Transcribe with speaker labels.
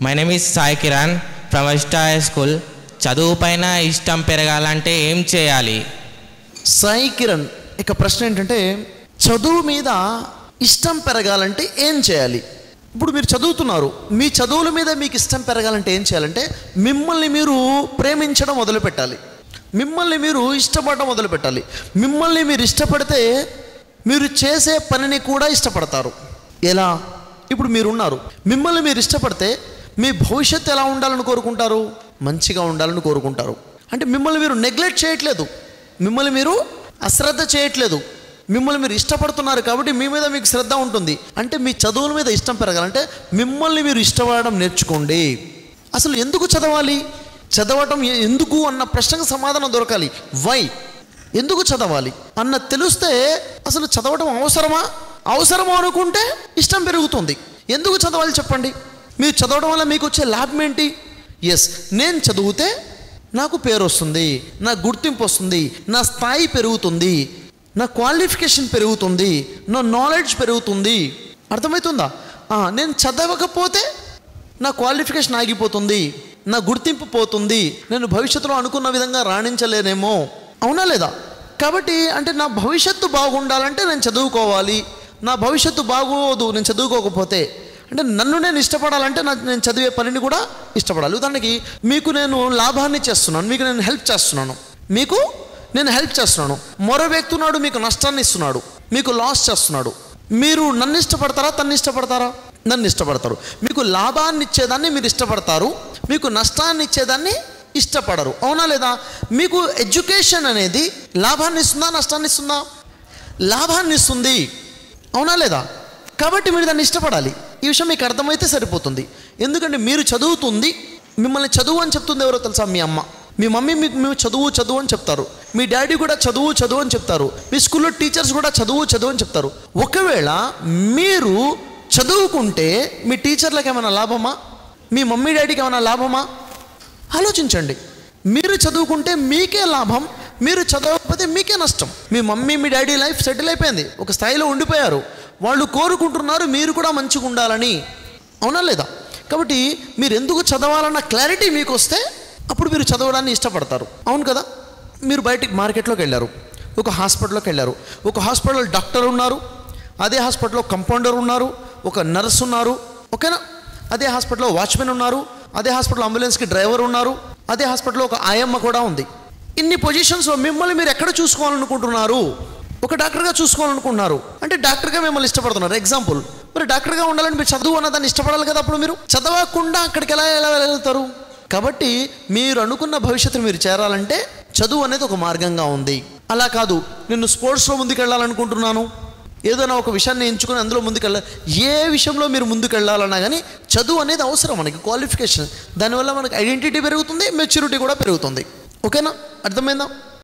Speaker 1: my name is Sai Kiran from West High School చదువు పైన ఇష్టం పెరగాలంటే ఏం చేయాలి
Speaker 2: సాయి కిరణ్ ఇక ప్రశ్న ఏంటంటే చదువు మీద ఇష్టం పెరగాలంటే ఏం చేయాలి ఇప్పుడు మీరు చదువుతున్నారు మీ చదువుల మీద మీకు ఇష్టం పెరగాలంటే ఏం చేయాలంటే మిమ్మల్ని మీరు ప్రేమించడం మొదలు పెట్టాలి మిమ్మల్ని మీరు ఇష్టపడడం మొదలు పెట్టాలి మిమ్మల్ని మీరు ఇష్టపడితే మీరు చేసే పనిని కూడా ఇష్టపడతారు ఎలా ఇప్పుడు మీరున్నారు మిమ్మల్ని మీరు ఇష్టపడితే మీ భవిష్యత్తు ఎలా ఉండాలని కోరుకుంటారు మంచిగా ఉండాలని కోరుకుంటారు అంటే మిమ్మల్ని మీరు నెగ్లెక్ట్ చేయట్లేదు మిమ్మల్ని మీరు అశ్రద్ధ చేయట్లేదు మిమ్మల్ని మీరు ఇష్టపడుతున్నారు కాబట్టి మీ మీద మీకు శ్రద్ధ ఉంటుంది అంటే మీ చదువుల మీద ఇష్టం పెరగాలంటే మిమ్మల్ని మీరు ఇష్టపడడం నేర్చుకోండి అసలు ఎందుకు చదవాలి చదవటం ఎ- ఎందుకు అన్న ప్రశ్నకు సమాధానం దొరకాలి వై ఎందుకు చదవాలి అన్న తెలిస్తే అసలు చదవటం అవసరమా అవసరమా అనుకుంటే ఇష్టం పెరుగుతుంది ఎందుకు చదవాలి చెప్పండి మీరు చదవడం వల్ల మీకు వచ్చే లాభం ఏంటి ఎస్ నేను చదివితే నాకు పేరు వస్తుంది నా గుర్తింపు వస్తుంది నా స్థాయి పెరుగుతుంది నా క్వాలిఫికేషన్ పెరుగుతుంది నా నాలెడ్జ్ పెరుగుతుంది అర్థమవుతుందా ఆ, నేను చదవకపోతే నా క్వాలిఫికేషన్ ఆగిపోతుంది నా గుర్తింపు పోతుంది నేను భవిష్యత్తులో అనుకున్న విధంగా రాణించలేనేమో అవునా లేదా కాబట్టి అంటే నా భవిష్యత్తు బాగుండాలంటే నేను చదువుకోవాలి నా భవిష్యత్తు బాగోదు నేను చదువుకోకపోతే అంటే నన్ను నేను ఇష్టపడాలంటే నా నేను చదివే పనిని కూడా ఇష్టపడాలి ఉదాహరణకి మీకు నేను లాభాన్ని చేస్తున్నాను మీకు నేను హెల్ప్ చేస్తున్నాను మీకు నేను హెల్ప్ చేస్తున్నాను మరో వ్యక్తి ఉన్నాడు మీకు నష్టాన్ని ఇస్తున్నాడు మీకు లాస్ చేస్తున్నాడు మీరు నన్ను ఇష్టపడతారా తన్ని ఇష్టపడతారా నన్ను ఇష్టపడతారు మీకు లాభాన్ని ఇచ్చేదాన్ని మీరు ఇష్టపడతారు మీకు నష్టాన్ని ఇచ్చేదాన్ని ఇష్టపడరు అవునా లేదా మీకు ఎడ్యుకేషన్ అనేది లాభాన్ని ఇస్తుందా నష్టాన్ని ఇస్తుందా లాభాన్ని ఇస్తుంది అవునా లేదా కాబట్టి మీరు దాన్ని ఇష్టపడాలి ఈ విషయం మీకు అర్థమైతే సరిపోతుంది ఎందుకంటే మీరు చదువుతుంది మిమ్మల్ని చదువు అని చెప్తుంది ఎవరో తెలుసా మీ అమ్మ మీ మమ్మీ మీకు మేము చదువు చదువు అని చెప్తారు మీ డాడీ కూడా చదువు చదువు అని చెప్తారు మీ స్కూల్లో టీచర్స్ కూడా చదువు చదువు అని చెప్తారు ఒకవేళ మీరు చదువుకుంటే మీ టీచర్లకు ఏమైనా లాభమా మీ మమ్మీ డాడీకి ఏమైనా లాభమా ఆలోచించండి మీరు చదువుకుంటే మీకే లాభం మీరు చదవకపోతే మీకే నష్టం మీ మమ్మీ మీ డాడీ లైఫ్ సెటిల్ అయిపోయింది ఒక స్థాయిలో ఉండిపోయారు వాళ్ళు కోరుకుంటున్నారు మీరు కూడా మంచిగా ఉండాలని అవునా లేదా కాబట్టి మీరు ఎందుకు చదవాలన్న క్లారిటీ మీకు వస్తే అప్పుడు మీరు చదవడాన్ని ఇష్టపడతారు అవును కదా మీరు బయటికి మార్కెట్లోకి వెళ్ళారు ఒక హాస్పిటల్లోకి వెళ్ళారు ఒక హాస్పిటల్ డాక్టర్ ఉన్నారు అదే హాస్పిటల్లో కంపౌండర్ ఉన్నారు ఒక నర్స్ ఉన్నారు ఓకేనా అదే హాస్పిటల్లో వాచ్మెన్ ఉన్నారు అదే హాస్పిటల్లో అంబులెన్స్కి డ్రైవర్ ఉన్నారు అదే హాస్పిటల్లో ఒక ఆయమ్మ కూడా ఉంది ఇన్ని పొజిషన్స్లో మిమ్మల్ని మీరు ఎక్కడ చూసుకోవాలనుకుంటున్నారు ఒక డాక్టర్గా చూసుకోవాలనుకుంటున్నారు అంటే డాక్టర్గా మిమ్మల్ని ఇష్టపడుతున్నారు ఎగ్జాంపుల్ మరి డాక్టర్గా ఉండాలని మీరు చదువు అన్నదాన్ని ఇష్టపడాలి కదా అప్పుడు మీరు చదవకుండా అక్కడికి ఎలా ఎలా వెళ్తారు కాబట్టి మీరు అనుకున్న భవిష్యత్తును మీరు చేరాలంటే చదువు అనేది ఒక మార్గంగా ఉంది అలా కాదు నేను స్పోర్ట్స్లో ముందుకెళ్ళాలనుకుంటున్నాను ఏదైనా ఒక విషయాన్ని ఎంచుకొని అందులో ముందుకెళ్ళ ఏ విషయంలో మీరు ముందుకెళ్ళాలన్నా కానీ చదువు అనేది అవసరం మనకి క్వాలిఫికేషన్ దానివల్ల మనకి ఐడెంటిటీ పెరుగుతుంది మెచ్యూరిటీ కూడా పెరుగుతుంది ఓకేనా అర్థమైందా